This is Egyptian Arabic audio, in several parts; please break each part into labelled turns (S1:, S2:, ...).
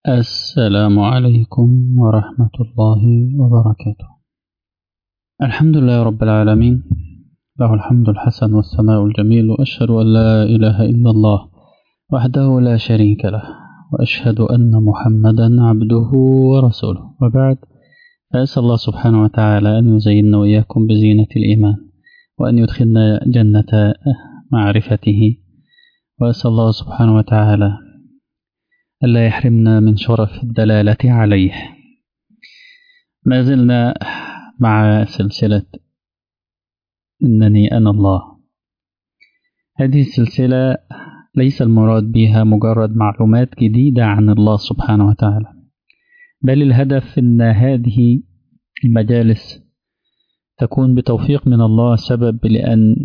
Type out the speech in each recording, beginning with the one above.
S1: السلام عليكم ورحمة الله وبركاته الحمد لله رب العالمين له الحمد الحسن والثناء الجميل وأشهد أن لا إله إلا الله وحده لا شريك له وأشهد أن محمدا عبده ورسوله وبعد فأسأل الله سبحانه وتعالى أن يزيننا وإياكم بزينة الإيمان وأن يدخلنا جنة معرفته وأسأل الله سبحانه وتعالى ألا يحرمنا من شرف الدلالة عليه ما زلنا مع سلسلة إنني أنا الله هذه السلسلة ليس المراد بها مجرد معلومات جديدة عن الله سبحانه وتعالى بل الهدف أن هذه المجالس تكون بتوفيق من الله سبب لأن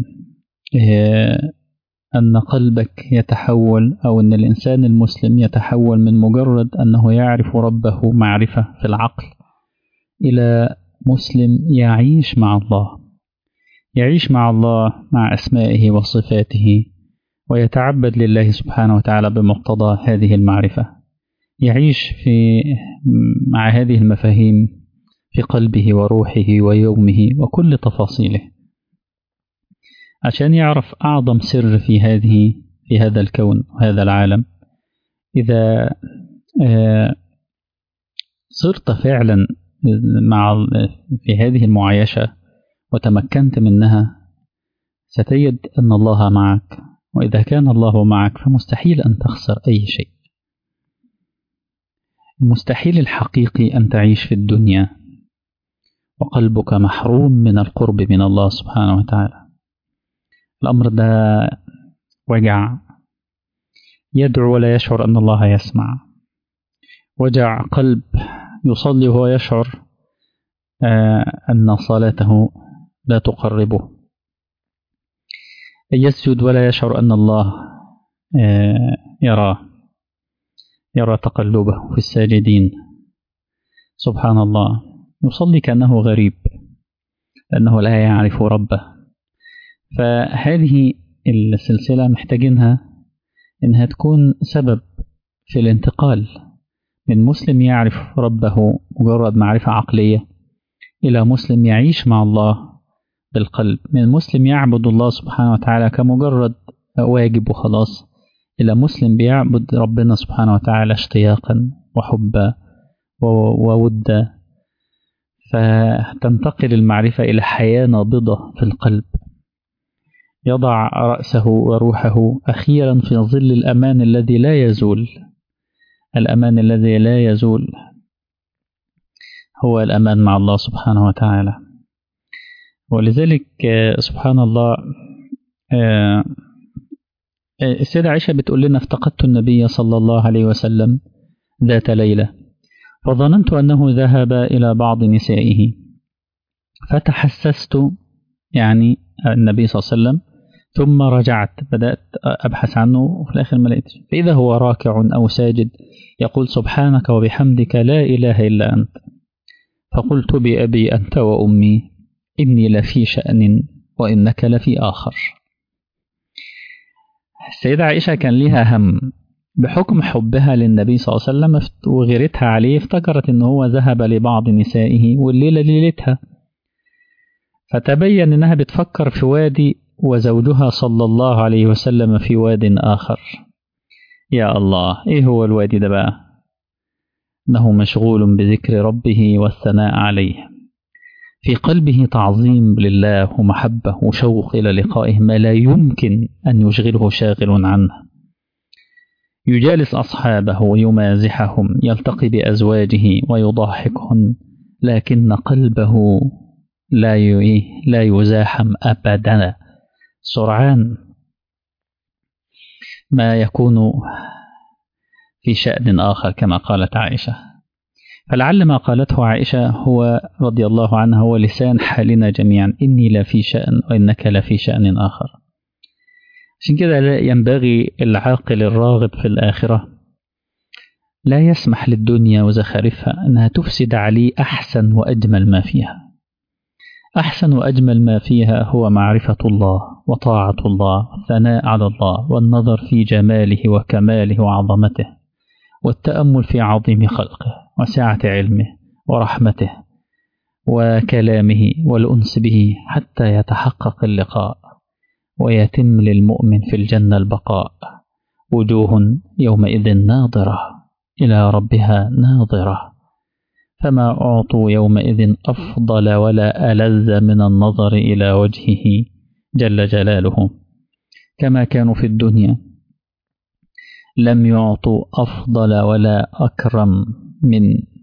S1: أن قلبك يتحول أو أن الإنسان المسلم يتحول من مجرد أنه يعرف ربه معرفة في العقل إلى مسلم يعيش مع الله يعيش مع الله مع أسمائه وصفاته ويتعبد لله سبحانه وتعالى بمقتضى هذه المعرفة يعيش في مع هذه المفاهيم في قلبه وروحه ويومه وكل تفاصيله عشان يعرف أعظم سر في هذه في هذا الكون وهذا العالم إذا صرت فعلا مع في هذه المعايشة وتمكنت منها ستجد أن الله معك وإذا كان الله معك فمستحيل أن تخسر أي شيء المستحيل الحقيقي أن تعيش في الدنيا وقلبك محروم من القرب من الله سبحانه وتعالى الأمر ده وجع يدعو ولا يشعر أن الله يسمع وجع قلب يصلي وهو يشعر أن صلاته لا تقربه يسجد ولا يشعر أن الله يراه يرى تقلبه في الساجدين سبحان الله يصلي كأنه غريب لأنه لا يعرف ربه فهذه السلسلة محتاجينها إنها تكون سبب في الانتقال من مسلم يعرف ربه مجرد معرفة عقلية إلى مسلم يعيش مع الله بالقلب من مسلم يعبد الله سبحانه وتعالى كمجرد واجب وخلاص إلى مسلم بيعبد ربنا سبحانه وتعالى اشتياقا وحبا وودا فتنتقل المعرفة إلى حياة نابضة في القلب يضع رأسه وروحه أخيرا في ظل الأمان الذي لا يزول الأمان الذي لا يزول هو الأمان مع الله سبحانه وتعالى ولذلك سبحان الله السيدة عائشة بتقول لنا افتقدت النبي صلى الله عليه وسلم ذات ليلة فظننت أنه ذهب إلى بعض نسائه فتحسست يعني النبي صلى الله عليه وسلم ثم رجعت بدأت أبحث عنه وفي الآخر ما لقيتش فإذا هو راكع أو ساجد يقول سبحانك وبحمدك لا إله إلا أنت فقلت بأبي أنت وأمي إني لفي شأن وإنك لفي آخر السيدة عائشة كان لها هم بحكم حبها للنبي صلى الله عليه وسلم وغيرتها عليه افتكرت ان هو ذهب لبعض نسائه والليلة ليلتها فتبين انها بتفكر في وادي وزوجها صلى الله عليه وسلم في واد آخر يا الله ايه هو الوادي ده بقى انه مشغول بذكر ربه والثناء عليه في قلبه تعظيم لله ومحبة وشوق إلى لقائه ما لا يمكن أن يشغله شاغل عنه يجالس أصحابه ويمازحهم يلتقي بأزواجه ويضاحكهن لكن قلبه لا لا يزاحم أبدا سرعان ما يكون في شأن آخر كما قالت عائشة فلعل ما قالته عائشة هو رضي الله عنها هو لسان حالنا جميعا إني لفي شأن وإنك لفي شأن آخر عشان كده ينبغي العاقل الراغب في الآخرة لا يسمح للدنيا وزخارفها أنها تفسد عليه أحسن وأجمل ما فيها أحسن وأجمل ما فيها هو معرفة الله وطاعة الله والثناء على الله والنظر في جماله وكماله وعظمته والتأمل في عظيم خلقه وسعة علمه ورحمته وكلامه والأنس به حتى يتحقق اللقاء ويتم للمؤمن في الجنة البقاء وجوه يومئذ ناظرة إلى ربها ناظرة فما أعطوا يومئذ أفضل ولا ألذ من النظر إلى وجهه جل جلاله كما كانوا في الدنيا لم يعطوا أفضل ولا أكرم من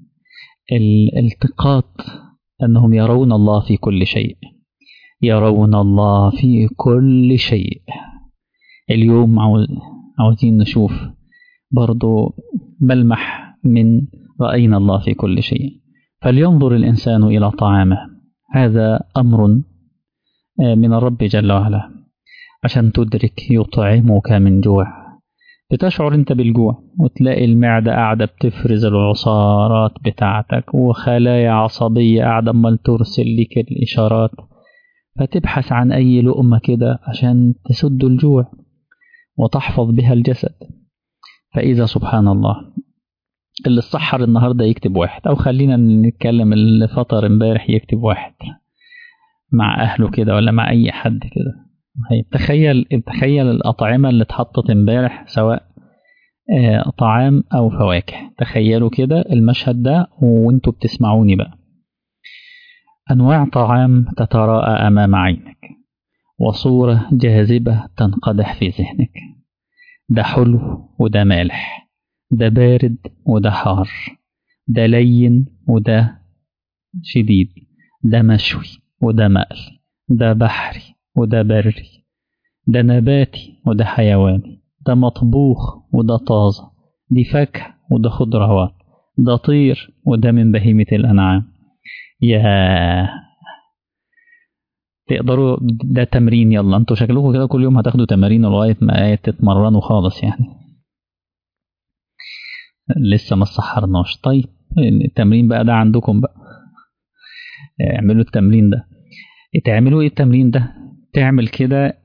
S1: الالتقاط أنهم يرون الله في كل شيء يرون الله في كل شيء اليوم عاوزين نشوف برضو ملمح من رأينا الله في كل شيء فلينظر الإنسان إلى طعامه هذا أمر من الرب جل وعلا عشان تدرك يطعمك من جوع بتشعر انت بالجوع وتلاقي المعدة قاعدة بتفرز العصارات بتاعتك وخلايا عصبية قاعدة امال ترسل لك الإشارات فتبحث عن أي لقمة كده عشان تسد الجوع وتحفظ بها الجسد فإذا سبحان الله اللي السحر النهاردة يكتب واحد أو خلينا نتكلم اللي فطر امبارح يكتب واحد مع أهله كده ولا مع أي حد كده تخيل تخيل الأطعمة اللي اتحطت امبارح سواء طعام أو فواكه تخيلوا كده المشهد ده وانتوا بتسمعوني بقى أنواع طعام تتراءى أمام عينك وصورة جاذبة تنقدح في ذهنك ده حلو وده مالح ده بارد وده حار ده لين وده شديد ده مشوي وده مقلي ده بحري وده بري ده نباتي وده حيواني ده مطبوخ وده طازة دي فاكهة وده خضروات ده طير وده من بهيمة الأنعام يا تقدروا ده تمرين يلا انتوا شكلكم كده كل يوم هتاخدوا تمارين لغاية ما تتمرنوا خالص يعني لسه ما سحرناش طيب التمرين بقى ده عندكم بقى اعملوا التمرين ده تعملوا ايه التمرين ده تعمل كده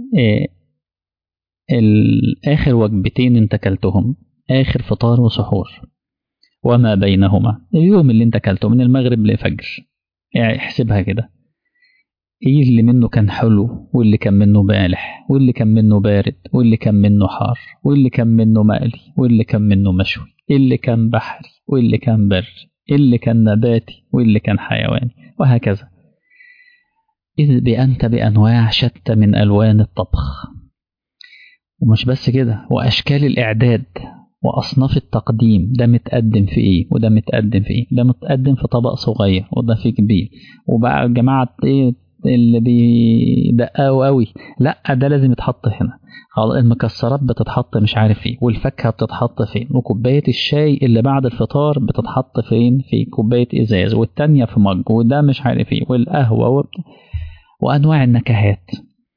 S1: اخر وجبتين انت اكلتهم اخر فطار وسحور وما بينهما اليوم اللي انت اكلته من المغرب لفجر يعني احسبها كده ايه اللي منه كان حلو واللي كان منه بالح واللي كان منه بارد واللي كان منه حار واللي كان منه مقلي واللي كان منه مشوي اللي كان بحري واللي كان بري اللي كان نباتي واللي كان حيواني وهكذا إذ بأنت بأنواع شتى من ألوان الطبخ ومش بس كده وأشكال الإعداد وأصناف التقديم ده متقدم في إيه وده متقدم في إيه ده متقدم في طبق صغير وده في كبير وبقى جماعة إيه اللي بيدققوا قوي لا ده لازم يتحط هنا المكسرات بتتحط مش عارف فين والفاكهه بتتحط فين وكوبايه الشاي اللي بعد الفطار بتتحط فين في كوبايه ازاز والتانيه في مج وده مش عارف ايه والقهوه و... وانواع النكهات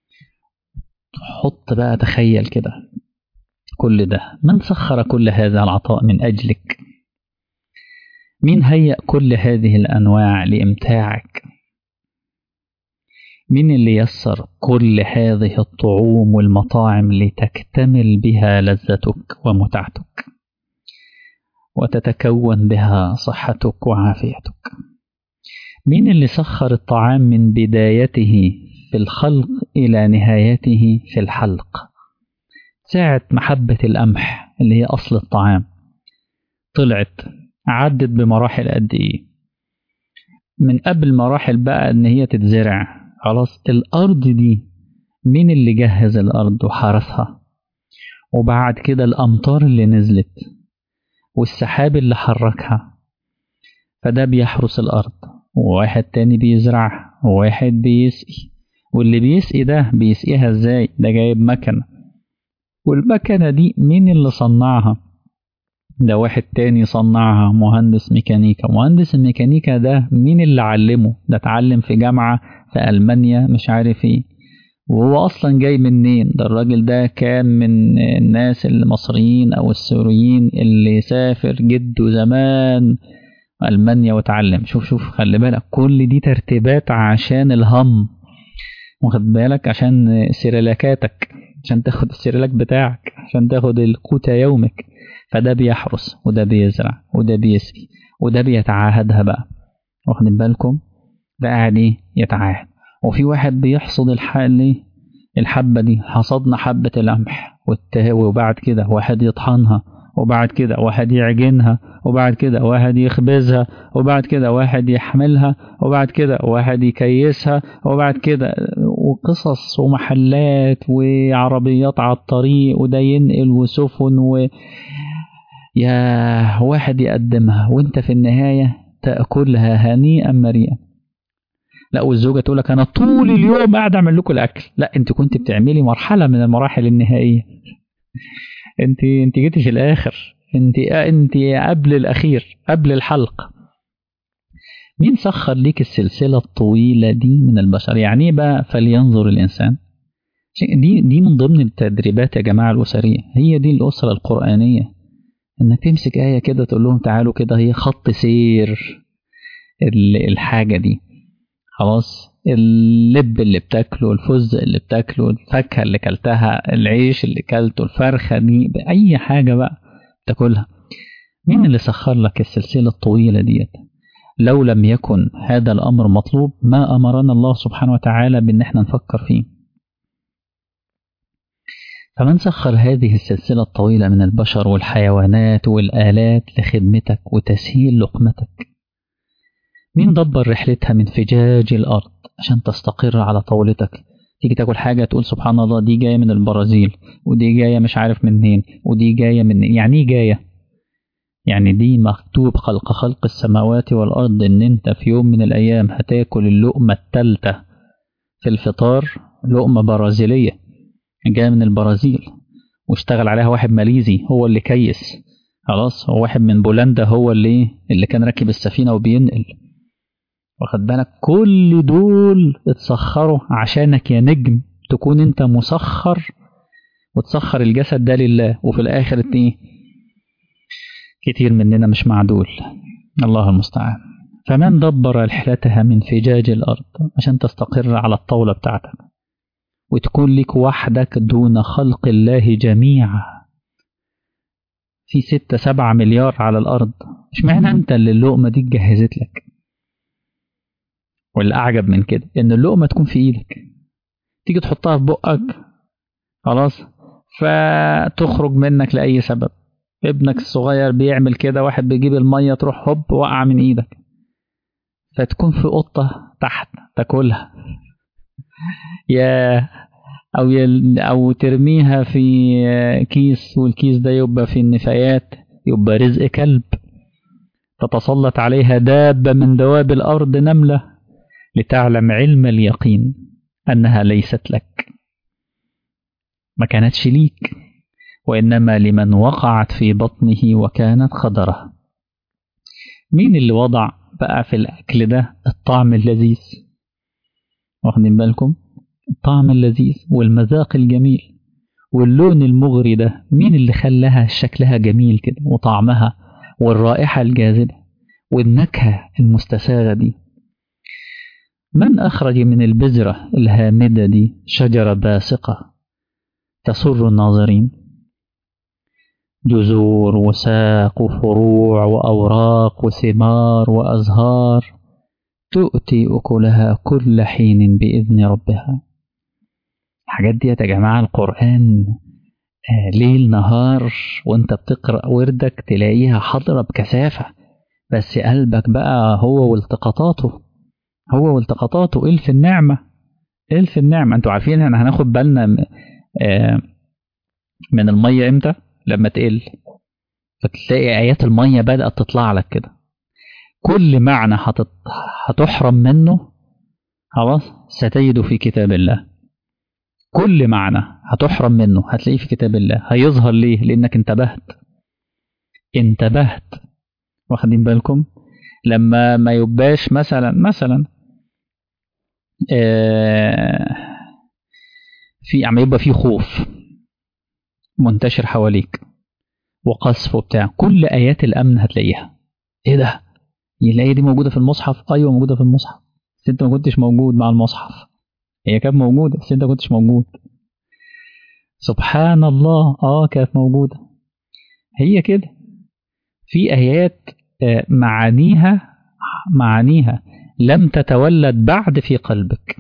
S1: حط بقى تخيل كده كل ده من سخر كل هذا العطاء من اجلك مين هيأ كل هذه الانواع لامتاعك مين اللي يسر كل هذه الطعوم والمطاعم لتكتمل بها لذتك ومتعتك وتتكون بها صحتك وعافيتك مين اللي سخر الطعام من بدايته في الخلق إلى نهايته في الحلق ساعة محبة القمح اللي هي أصل الطعام طلعت عدت بمراحل قد إيه من قبل مراحل بقى إن هي تتزرع خلاص الأرض دي مين اللي جهز الأرض وحرسها وبعد كده الأمطار اللي نزلت والسحاب اللي حركها فده بيحرس الأرض وواحد تاني بيزرعها وواحد بيسقي واللي بيسقي ده بيسقيها ازاي ده جايب مكنة والمكنة دي مين اللي صنعها ده واحد تاني صنعها مهندس ميكانيكا مهندس الميكانيكا ده مين اللي علمه ده اتعلم في جامعة في ألمانيا مش عارف ايه وهو أصلا جاي منين ده الراجل ده كان من الناس المصريين أو السوريين اللي سافر جده زمان ألمانيا واتعلم شوف شوف خلي بالك كل دي ترتيبات عشان الهم واخد بالك عشان سيريلاكاتك عشان تاخد السيرلاك بتاعك عشان تاخد القوت يومك فده بيحرس وده بيزرع وده بيسقي وده بيتعاهدها بقى واخدين بالكم ده قاعد ايه يتعاهد وفي واحد بيحصد الحل الحبة دي حصدنا حبة القمح وبعد كده واحد يطحنها وبعد كده واحد يعجنها وبعد كده واحد يخبزها وبعد كده واحد يحملها وبعد كده واحد يكيسها وبعد كده وقصص ومحلات وعربيات على الطريق وده ينقل وسفن و يا واحد يقدمها وانت في النهاية تأكلها هنيئا مريئا لا والزوجة تقول لك أنا طول اليوم قاعد أعمل لكم الأكل لا أنت كنت بتعملي مرحلة من المراحل النهائية أنت أنت جيتي في الآخر أنت أنت قبل الأخير قبل الحلق مين سخر ليك السلسلة الطويلة دي من البشر يعني بقى فلينظر الإنسان دي دي من ضمن التدريبات يا جماعة الأسرية هي دي الأسرة القرآنية إنك تمسك آية كده تقول لهم تعالوا كده هي خط سير الحاجة دي خلاص اللب اللي بتاكله الفز اللي بتاكله الفاكهة اللي كلتها العيش اللي كلته الفرخة دي بأي حاجة بقى تاكلها مين اللي سخر لك السلسلة الطويلة ديت لو لم يكن هذا الأمر مطلوب ما أمرنا الله سبحانه وتعالى بأن احنا نفكر فيه فمن سخر هذه السلسلة الطويلة من البشر والحيوانات والآلات لخدمتك وتسهيل لقمتك مين دبر رحلتها من فجاج الأرض عشان تستقر على طاولتك تيجي تاكل حاجة تقول سبحان الله دي جاية من البرازيل ودي جاية مش عارف منين ودي جاية من يعني ايه جاية يعني دي مكتوب خلق خلق السماوات والأرض إن أنت في يوم من الأيام هتاكل اللقمة التالتة في الفطار لقمة برازيلية جاية من البرازيل واشتغل عليها واحد ماليزي هو اللي كيس خلاص هو واحد من بولندا هو اللي اللي كان راكب السفينة وبينقل واخد بالك كل دول اتسخروا عشانك يا نجم تكون انت مسخر وتسخر الجسد ده لله وفي الاخر ايه كتير مننا مش معدول الله المستعان فمن دبر رحلتها من فجاج الارض عشان تستقر على الطاولة بتاعتك وتكون لك وحدك دون خلق الله جميعا في ستة سبعة مليار على الأرض مش معنى أنت اللي اللقمة دي اتجهزت لك والأعجب من كده إن اللقمة تكون في إيدك تيجي تحطها في بقك خلاص فتخرج منك لأي سبب ابنك الصغير بيعمل كده واحد بيجيب المية تروح هوب وقع من إيدك فتكون في قطة تحت تاكلها يا أو يل أو ترميها في كيس والكيس ده يبقى في النفايات يبقى رزق كلب تتسلط عليها دابة من دواب الأرض نملة لتعلم علم اليقين أنها ليست لك ما كانتش ليك وإنما لمن وقعت في بطنه وكانت خضرة مين اللي وضع بقى في الأكل ده الطعم اللذيذ واخدين بالكم الطعم اللذيذ والمذاق الجميل واللون المغري ده مين اللي خلاها شكلها جميل كده وطعمها والرائحة الجاذبة والنكهة المستساغة دي من أخرج من البذرة الهامدة دي شجرة باسقة تسر الناظرين جذور وساق وفروع وأوراق وثمار وأزهار تؤتي أكلها كل حين بإذن ربها الحاجات دي يا جماعة القرآن آه ليل نهار وانت بتقرأ وردك تلاقيها حاضرة بكثافة بس قلبك بقى هو والتقاطاته هو والتقاطاته إلف النعمة إلف النعمة انتوا عارفين احنا هناخد بالنا آه من المية امتى لما تقل فتلاقي آيات المية بدأت تطلع لك كده كل معنى هتت... هتحرم منه خلاص ستجده في كتاب الله كل معنى هتحرم منه هتلاقيه في كتاب الله هيظهر ليه لانك انتبهت انتبهت واخدين بالكم لما ما يبقاش مثلا مثلا آه في عم يبقى في خوف منتشر حواليك وقذف وبتاع كل ايات الامن هتلاقيها ايه ده يلاقي دي موجوده في المصحف ايوه موجوده في المصحف بس انت ما كنتش موجود مع المصحف هي كانت موجوده بس انت ما كنتش موجود سبحان الله اه كانت موجودة هي كده في آيات معانيها معانيها لم تتولد بعد في قلبك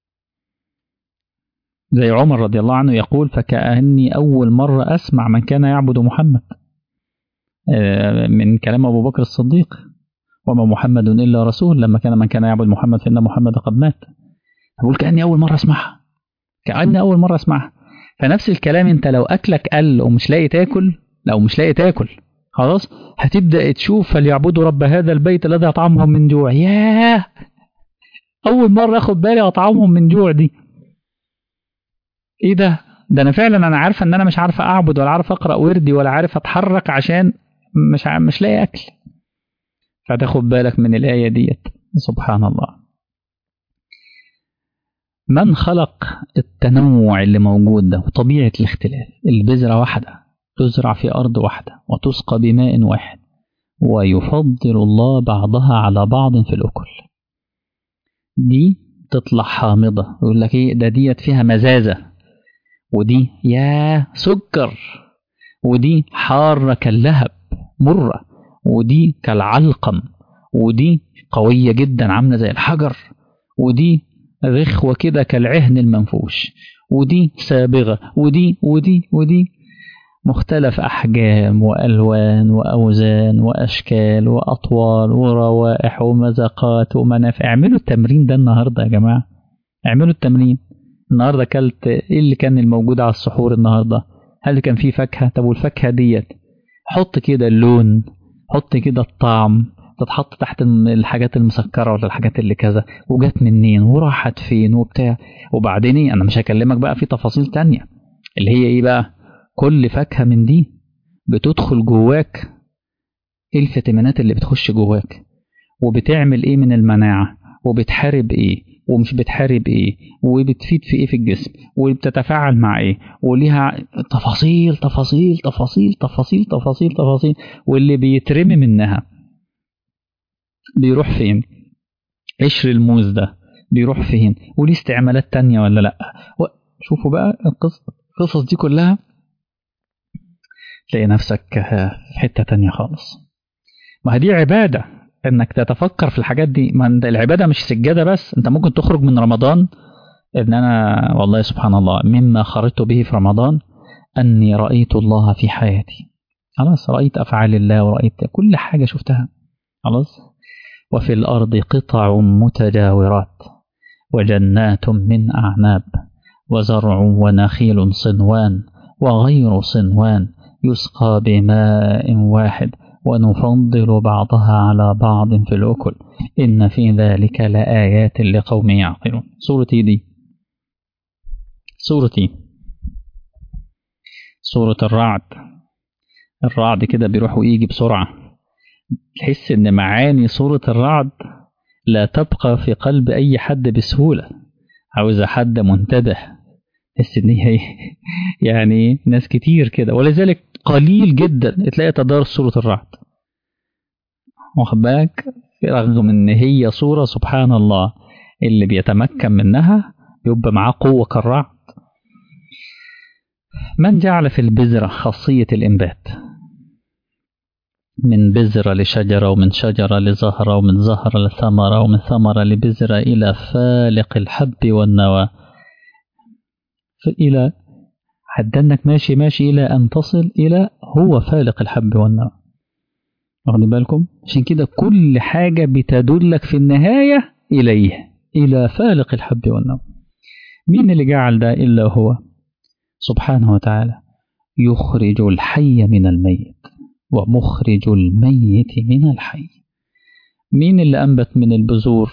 S1: زي عمر رضي الله عنه يقول فكأني أول مرة أسمع من كان يعبد محمد من كلام أبو بكر الصديق وما محمد إلا رسول لما كان من كان يعبد محمد فإن محمد قد مات أقول كأني أول مرة أسمعها كأني أول مرة أسمعها فنفس الكلام أنت لو أكلك قل ومش لاقي تاكل لو مش لاقي تاكل خلاص هتبدأ تشوف فليعبدوا رب هذا البيت الذي أطعمهم من جوع ياه أول مرة أخد بالي أطعمهم من جوع دي إيه ده ده أنا فعلا أنا عارفة إن أنا مش عارفة أعبد ولا عارف أقرأ وردي ولا عارف أتحرك عشان مش مش لاقي أكل فتاخد بالك من الآية ديت سبحان الله من خلق التنوع اللي موجود ده وطبيعة الاختلاف البذرة واحدة تزرع في أرض واحدة وتسقى بماء واحد ويفضل الله بعضها على بعض في الأكل دي تطلع حامضة يقول لك ايه ده ديت فيها مزازة ودي يا سكر ودي حارة كاللهب مرة ودي كالعلقم ودي قوية جدا عاملة زي الحجر ودي رخوة كده كالعهن المنفوش ودي سابغة ودي ودي ودي مختلف أحجام وألوان وأوزان وأشكال وأطوال وروائح ومذاقات ومنافع اعملوا التمرين ده النهاردة يا جماعة اعملوا التمرين النهاردة أكلت إيه اللي كان الموجود على السحور النهاردة هل كان فيه فاكهة طب والفاكهة ديت حط كده اللون حط كده الطعم تتحط تحت الحاجات المسكرة ولا الحاجات اللي كذا وجت منين وراحت فين وبتاع وبعدين ايه انا مش هكلمك بقى في تفاصيل تانية اللي هي ايه بقى كل فاكهة من دي بتدخل جواك ايه الفيتامينات اللي بتخش جواك وبتعمل ايه من المناعة وبتحارب ايه ومش بتحارب ايه وبتفيد في ايه في الجسم وبتتفاعل مع ايه وليها تفاصيل تفاصيل تفاصيل تفاصيل تفاصيل تفاصيل واللي بيترمي منها بيروح فين قشر الموز ده بيروح فين وليه استعمالات تانية ولا لا شوفوا بقى القصص دي كلها تلاقي نفسك في حتة تانية خالص ما دي عبادة انك تتفكر في الحاجات دي ما العبادة مش سجادة بس انت ممكن تخرج من رمضان ان انا والله سبحان الله مما خرجت به في رمضان اني رأيت الله في حياتي خلاص رأيت افعال الله ورأيت كل حاجة شفتها خلاص وفي الأرض قطع متجاورات وجنات من أعناب وزرع ونخيل صنوان وغير صنوان يسقى بماء واحد ونفضل بعضها على بعض في الأكل إن في ذلك لآيات لقوم يعقلون سورة دي سورة سورة الرعد الرعد كده بيروح ويجي بسرعة تحس ان معاني سورة الرعد لا تبقى في قلب اي حد بسهولة عاوزة حد منتبه تحس ان هي يعني ناس كتير كده ولذلك قليل جدا تلاقي تدارس سورة الرعد واخد بالك رغم ان هي صورة سبحان الله اللي بيتمكن منها يبقى معاه قوة كالرعد من جعل في البذرة خاصية الإنبات من بذرة لشجرة ومن شجرة لزهرة ومن زهرة لثمرة ومن ثمرة لبذرة إلى فالق الحب والنوى إلى حتى أنك ماشي ماشي إلى أن تصل إلى هو فالق الحب والنوى واخدين بالكم عشان كده كل حاجة بتدلك في النهاية إليه إلى فالق الحب والنوى مين اللي جعل ده إلا هو سبحانه وتعالى يخرج الحي من الميت ومخرج الميت من الحي مين اللي أنبت من البذور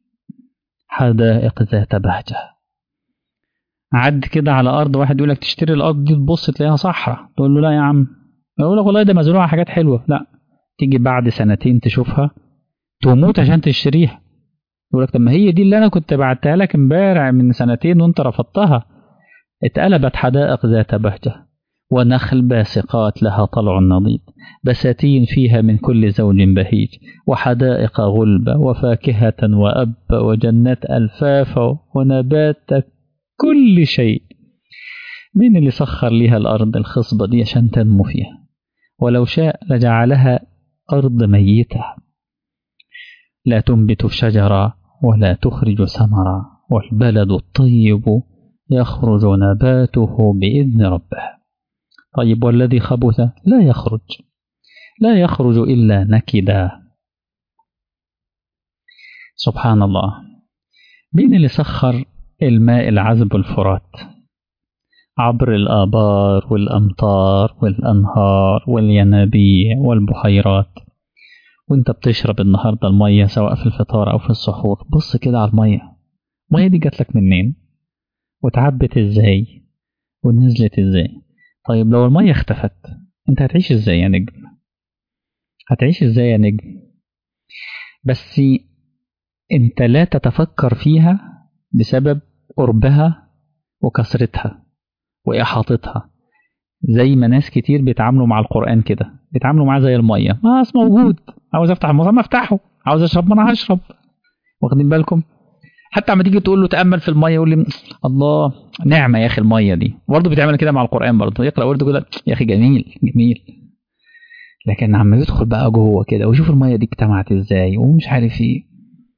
S1: حدائق ذات بهجة عد كده على أرض واحد يقول لك تشتري الأرض دي تبص تلاقيها صحراء تقول له لا يا عم يقول لك والله ده مزروعة حاجات حلوة لا تيجي بعد سنتين تشوفها تموت عشان تشتريها يقول لك طب ما هي دي اللي أنا كنت بعتها لك امبارح من سنتين وأنت رفضتها اتقلبت حدائق ذات بهجة ونخل باسقات لها طلع نضيد بساتين فيها من كل زوج بهيج وحدائق غلبة وفاكهة وأب وجنات ألفافا ونبات كل شيء مين اللي سخر ليها الأرض الخصبة دي عشان تنمو فيها ولو شاء لجعلها أرض ميتة لا تنبت شجرة ولا تخرج ثمرة والبلد الطيب يخرج نباته بإذن ربه طيب والذي خبث لا يخرج لا يخرج إلا نكدا سبحان الله مين اللي سخر الماء العذب الفرات عبر الآبار والأمطار والأنهار والينابيع والبحيرات وانت بتشرب النهاردة المية سواء في الفطار أو في السحور بص كده على المية المية دي جاتلك منين واتعبت ازاي ونزلت ازاي طيب لو المية اختفت انت هتعيش ازاي يا نجم هتعيش ازاي يا نجم بس انت لا تتفكر فيها بسبب قربها وكثرتها وإحاطتها زي ما ناس كتير بيتعاملوا مع القرآن كده بيتعاملوا معاه زي المية ما اسمه موجود عاوز افتح المصحف افتحه عاوز اشرب ما انا هشرب واخدين بالكم حتى لما تيجي تقول له تامل في الميه يقول لي الله نعمه يا اخي الميه دي برضه بيتعمل كده مع القران برضه يقرا ورد كده يا اخي جميل جميل لكن عم يدخل بقى جوه كده ويشوف الميه دي اجتمعت ازاي ومش عارف ايه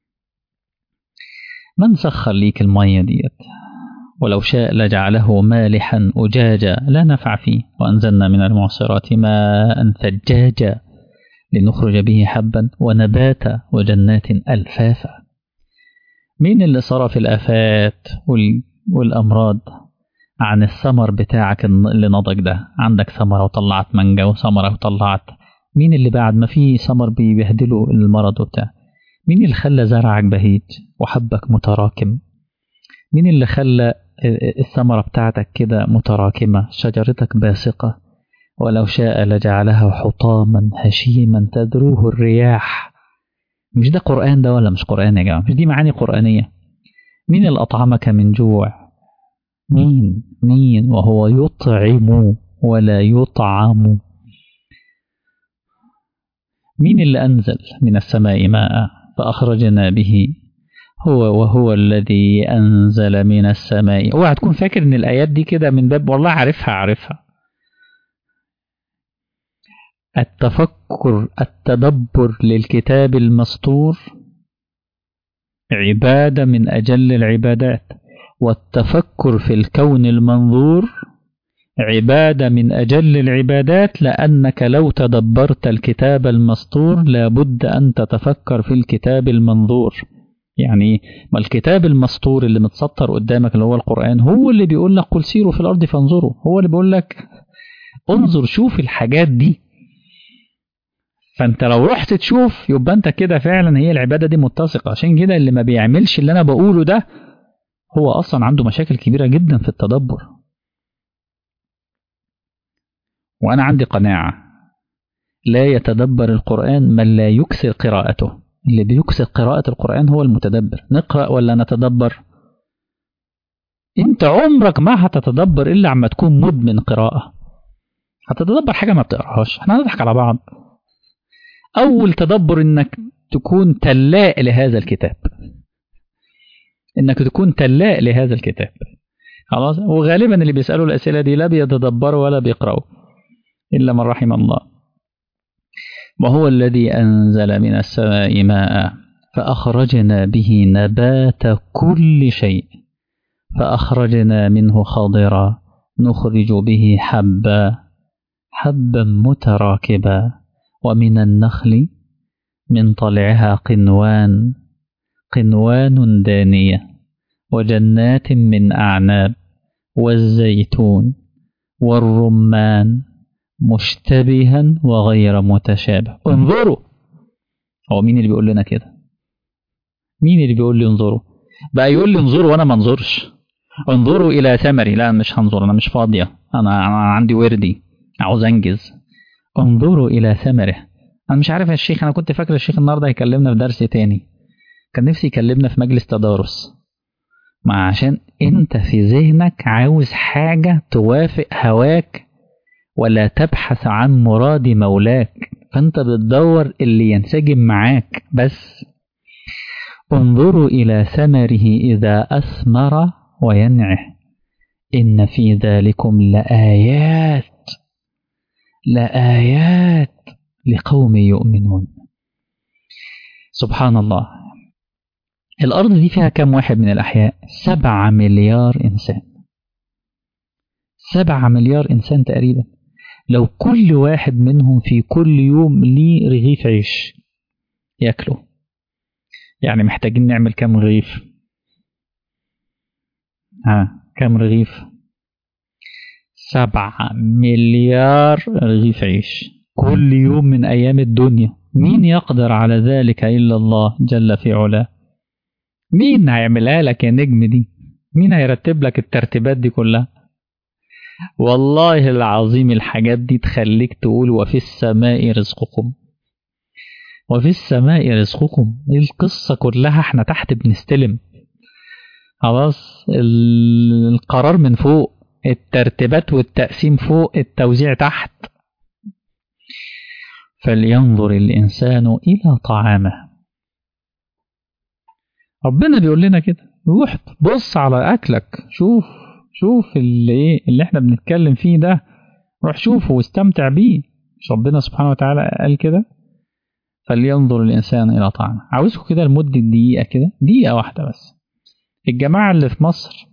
S1: من سخر ليك الميه ديت ولو شاء لجعله مالحا أجاجا لا نفع فيه وأنزلنا من المعصرات ماء ثجاجا لنخرج به حبا ونباتا وجنات ألفافا مين اللي صرف الآفات والأمراض عن الثمر بتاعك اللي نضج ده عندك ثمرة وطلعت مانجا وثمرة وطلعت مين اللي بعد ما في ثمر بيبهدلوا المرض وبتاع مين اللي خلى زرعك بهيج وحبك متراكم مين اللي خلى الثمرة بتاعتك كده متراكمة شجرتك باسقة ولو شاء لجعلها حطاما هشيما تذروه الرياح مش ده قرآن ده ولا مش قرآن يا جماعة مش دي معاني قرآنية مين اللي أطعمك من جوع مين مين وهو يطعم ولا يطعم مين اللي أنزل من السماء ماء فأخرجنا به هو وهو الذي أنزل من السماء اوعى تكون فاكر إن الآيات دي كده من باب والله عارفها عارفها التفكر التدبر للكتاب المسطور عبادة من أجل العبادات والتفكر في الكون المنظور عبادة من أجل العبادات لأنك لو تدبرت الكتاب المسطور لابد أن تتفكر في الكتاب المنظور يعني ما الكتاب المسطور اللي متسطر قدامك اللي هو القرآن هو اللي بيقول لك قل سيروا في الأرض فانظروا هو اللي بيقول لك انظر شوف الحاجات دي فانت لو رحت تشوف يبقى انت كده فعلا هي العباده دي متسقه عشان كده اللي ما بيعملش اللي انا بقوله ده هو اصلا عنده مشاكل كبيره جدا في التدبر وانا عندي قناعه لا يتدبر القران من لا يكثر قراءته اللي بيكثر قراءه القران هو المتدبر نقرا ولا نتدبر انت عمرك ما هتتدبر الا عما تكون مدمن قراءه هتتدبر حاجه ما بتقراهاش احنا هنضحك على بعض أول تدبر إنك تكون تلاء لهذا الكتاب إنك تكون تلاء لهذا الكتاب خلاص وغالبا اللي بيسألوا الأسئلة دي لا بيتدبروا ولا بيقرأوا إلا من رحم الله وهو الذي أنزل من السماء ماء فأخرجنا به نبات كل شيء فأخرجنا منه خضرا نخرج به حبا حبا متراكبا ومن النخل من طلعها قنوان قنوان دانية وجنات من أعناب والزيتون والرمان مشتبها وغير متشابه انظروا هو مين اللي بيقول لنا كده مين اللي بيقول لي انظروا بقى يقول لي انظروا وانا ما انظرش انظروا الى ثمري لا مش هنظر انا مش فاضيه انا انا عندي وردي عاوز انجز انظروا إلى ثمره أنا مش عارف يا الشيخ أنا كنت فاكر الشيخ النهاردة هيكلمنا في درس تاني كان نفسي يكلمنا في مجلس تدارس ما عشان أنت في ذهنك عاوز حاجة توافق هواك ولا تبحث عن مراد مولاك فأنت بتدور اللي ينسجم معاك بس انظروا إلى ثمره إذا أثمر وينعه إن في ذلكم لآيات لآيات لقوم يؤمنون سبحان الله الأرض دي فيها كم واحد من الأحياء سبعة مليار إنسان سبعة مليار إنسان تقريبا لو كل واحد منهم في كل يوم ليه رغيف عيش ياكله يعني محتاجين نعمل كم رغيف ها كم رغيف سبعة مليار رغيف عيش كل يوم من أيام الدنيا مين يقدر على ذلك إلا الله جل في علاه مين هيعملها لك يا نجم دي مين هيرتب لك الترتيبات دي كلها والله العظيم الحاجات دي تخليك تقول وفي السماء رزقكم وفي السماء رزقكم القصة كلها احنا تحت بنستلم خلاص القرار من فوق الترتيبات والتقسيم فوق التوزيع تحت فلينظر الإنسان إلى طعامه ربنا بيقول لنا كده روح بص على أكلك شوف شوف اللي ايه اللي احنا بنتكلم فيه ده روح شوفه واستمتع بيه مش ربنا سبحانه وتعالى قال كده فلينظر الإنسان إلى طعامه عاوزكم كده لمدة دقيقة كده دقيقة واحدة بس الجماعة اللي في مصر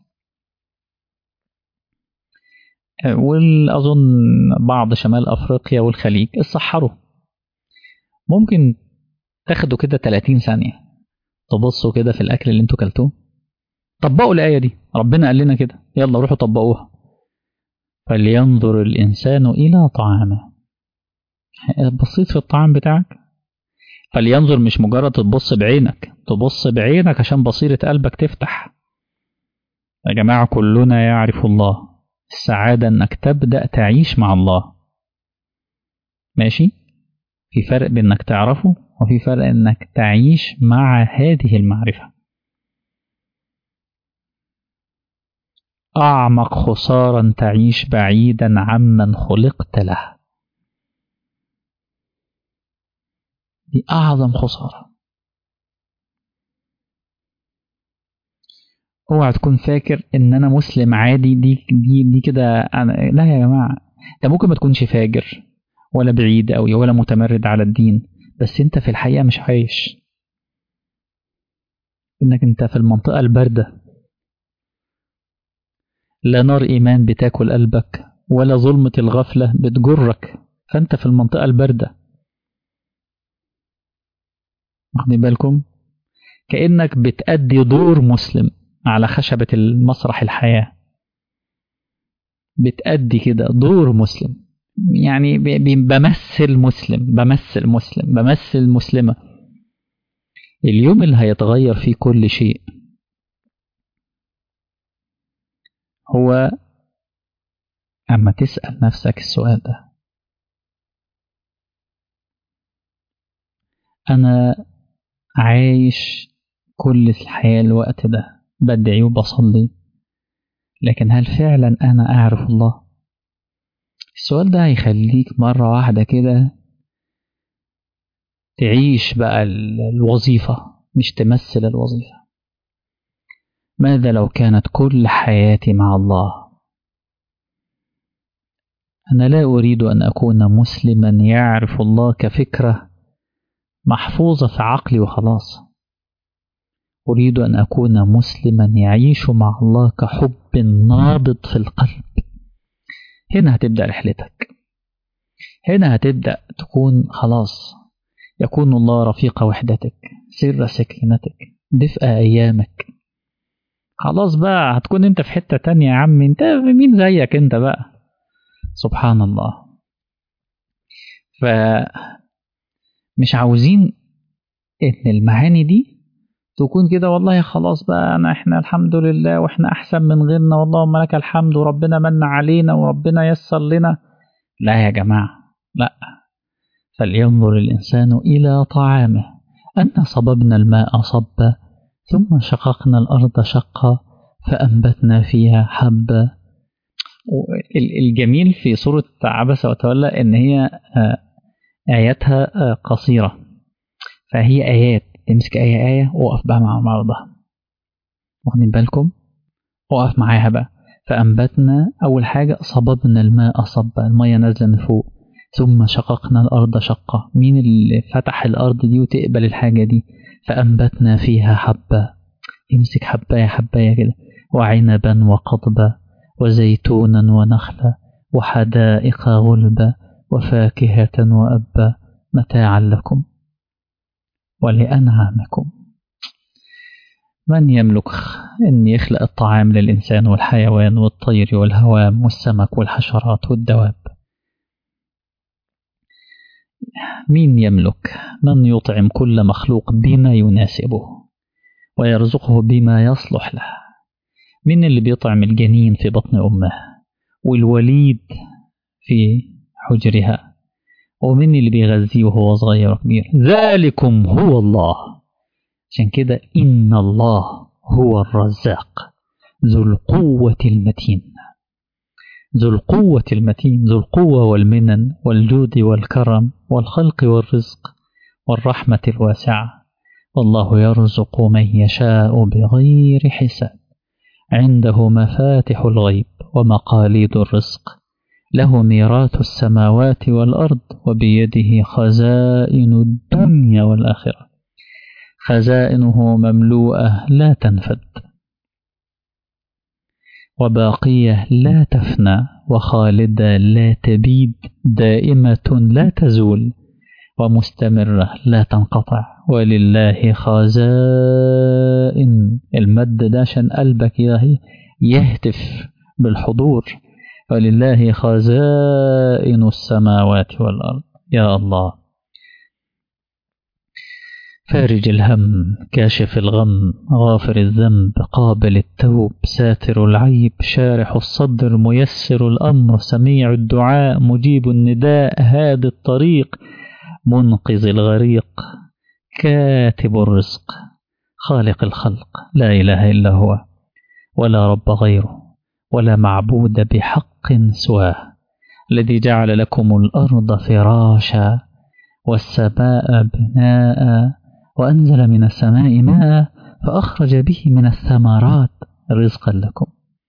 S1: والأظن بعض شمال أفريقيا والخليج اتسحروا ممكن تاخدوا كده 30 ثانية تبصوا كده في الأكل اللي انتوا كلتوه طبقوا الآية دي ربنا قال لنا كده يلا روحوا طبقوها فلينظر الإنسان إلى طعامه بصيت في الطعام بتاعك فلينظر مش مجرد تبص بعينك تبص بعينك عشان بصيرة قلبك تفتح يا جماعة كلنا يعرف الله السعادة انك تبدأ تعيش مع الله ماشي في فرق بين انك تعرفه وفي فرق انك تعيش مع هذه المعرفة أعمق خسارا تعيش بعيدا عمن خلقت له دي أعظم خسارة اوعى تكون فاكر ان انا مسلم عادي دي دي دي كده أنا لا يا جماعه انت ممكن ما تكونش فاجر ولا بعيد قوي ولا متمرد على الدين بس انت في الحقيقه مش عايش انك انت في المنطقه البارده لا نار ايمان بتاكل قلبك ولا ظلمه الغفله بتجرك فانت في المنطقه البارده واخدين بالكم كانك بتأدي دور مسلم على خشبة المسرح الحياة بتأدي كده دور مسلم يعني بمثل مسلم بمثل مسلم بمثل مسلمة اليوم اللي هيتغير فيه كل شيء هو أما تسأل نفسك السؤال ده أنا عايش كل الحياة الوقت ده بدعي وبصلي لكن هل فعلا أنا أعرف الله؟ السؤال ده هيخليك مرة واحدة كده تعيش بقى الوظيفة مش تمثل الوظيفة ماذا لو كانت كل حياتي مع الله أنا لا أريد أن أكون مسلما يعرف الله كفكرة محفوظة في عقلي وخلاص أريد أن أكون مسلما يعيش مع الله كحب نابض في القلب هنا هتبدأ رحلتك هنا هتبدأ تكون خلاص يكون الله رفيق وحدتك سر سكينتك دفء أيامك خلاص بقى هتكون انت في حتة تانية يا عم انت مين زيك انت بقى سبحان الله ف مش عاوزين ان المعاني دي تكون كده والله خلاص بقى أنا إحنا الحمد لله وإحنا أحسن من غيرنا واللهم لك الحمد وربنا من علينا وربنا يسر لنا لا يا جماعة لا فلينظر الإنسان إلى طعامه أن صببنا الماء صبا ثم شققنا الأرض شقا فأنبتنا فيها حبا الجميل في سورة عبس وتولى إن هي آياتها قصيرة فهي آيات تمسك آية آية وقف بقى مع بعضها واخدين بالكم وقف معاها بقى فأنبتنا أول حاجة صببنا الماء صبا المية نازلة من فوق ثم شققنا الأرض شقة مين اللي فتح الأرض دي وتقبل الحاجة دي فأنبتنا فيها حبة امسك حباية حباية كده وعنبا وقضبا وزيتونا ونخلا وحدائق غلبا وفاكهة وأبا متاعا لكم ولأنعامكم من يملك أن يخلق الطعام للإنسان والحيوان والطير والهوام والسمك والحشرات والدواب مين يملك من يطعم كل مخلوق بما يناسبه ويرزقه بما يصلح له مين اللي بيطعم الجنين في بطن أمه والوليد في حجرها ومين اللي بيغذيه وهو صغير وكبير ذلكم هو الله عشان كده إن الله هو الرزاق ذو القوة المتين ذو القوة المتين ذو القوة والمنن والجود والكرم والخلق والرزق والرحمة الواسعة والله يرزق من يشاء بغير حساب عنده مفاتح الغيب ومقاليد الرزق له ميراث السماوات والأرض وبيده خزائن الدنيا والآخرة خزائنه مملوءة لا تنفد وباقية لا تفنى وخالدة لا تبيد دائمة لا تزول ومستمرة لا تنقطع ولله خزائن المد ده عشان قلبك يهتف بالحضور ولله خزائن السماوات والأرض يا الله فارج الهم كاشف الغم غافر الذنب قابل التوب ساتر العيب شارح الصدر ميسر الأمر سميع الدعاء مجيب النداء هادي الطريق منقذ الغريق كاتب الرزق خالق الخلق لا إله إلا هو ولا رب غيره ولا معبود بحق سواه الذي جعل لكم الأرض فراشا والسماء بناء وأنزل من السماء ماء فأخرج به من الثمرات رزقا لكم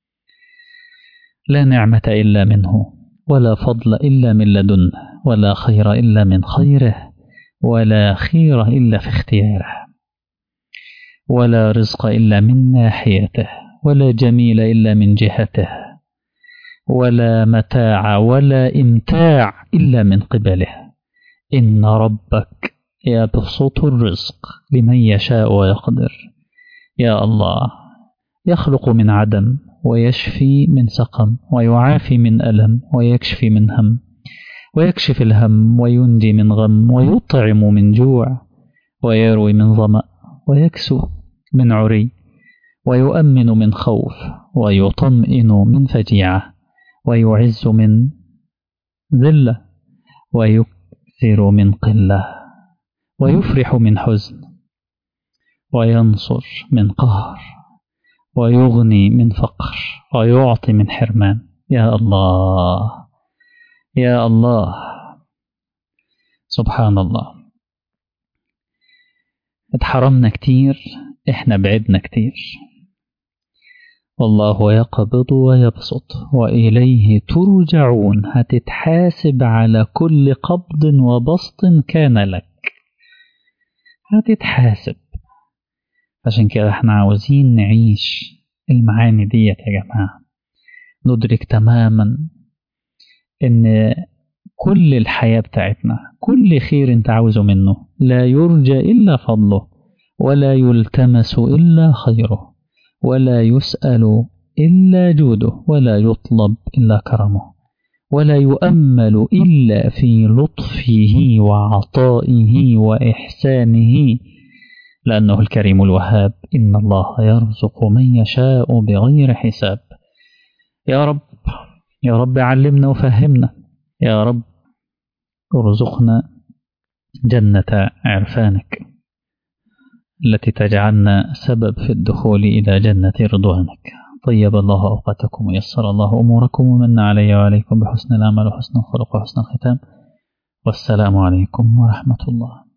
S1: لا نعمة إلا منه ولا فضل إلا من لدنه ولا خير إلا من خيره ولا خير إلا في اختياره ولا رزق إلا من ناحيته ولا جميل إلا من جهته ولا متاع ولا إمتاع إلا من قبله إن ربك يبسط الرزق لمن يشاء ويقدر يا الله يخلق من عدم ويشفي من سقم ويعافي من ألم ويكشفي من هم ويكشف الهم وينجي من غم ويطعم من جوع ويروي من ظمأ ويكسو من عري ويؤمن من خوف ويطمئن من فجيعة ويعز من ذلة ويكثر من قلة ويفرح من حزن وينصر من قهر ويغني من فقر ويعطي من حرمان يا الله يا الله سبحان الله اتحرمنا كتير احنا بعدنا كتير والله يقبض ويبسط وإليه ترجعون هتتحاسب على كل قبض وبسط كان لك هتتحاسب عشان كده احنا عاوزين نعيش المعاني ديت يا جماعة ندرك تماما ان كل الحياة بتاعتنا كل خير انت عاوزه منه لا يرجى إلا فضله ولا يلتمس إلا خيره ولا يسأل إلا جوده ولا يطلب إلا كرمه ولا يؤمل إلا في لطفه وعطائه وإحسانه لأنه الكريم الوهاب إن الله يرزق من يشاء بغير حساب يا رب يا رب علمنا وفهمنا يا رب ارزقنا جنة عرفانك التي تجعلنا سبب في الدخول إلى جنة رضوانك طيب الله أوقاتكم ويسر الله أموركم ومن علي وعليكم بحسن العمل وحسن الخلق وحسن الختام والسلام عليكم ورحمة الله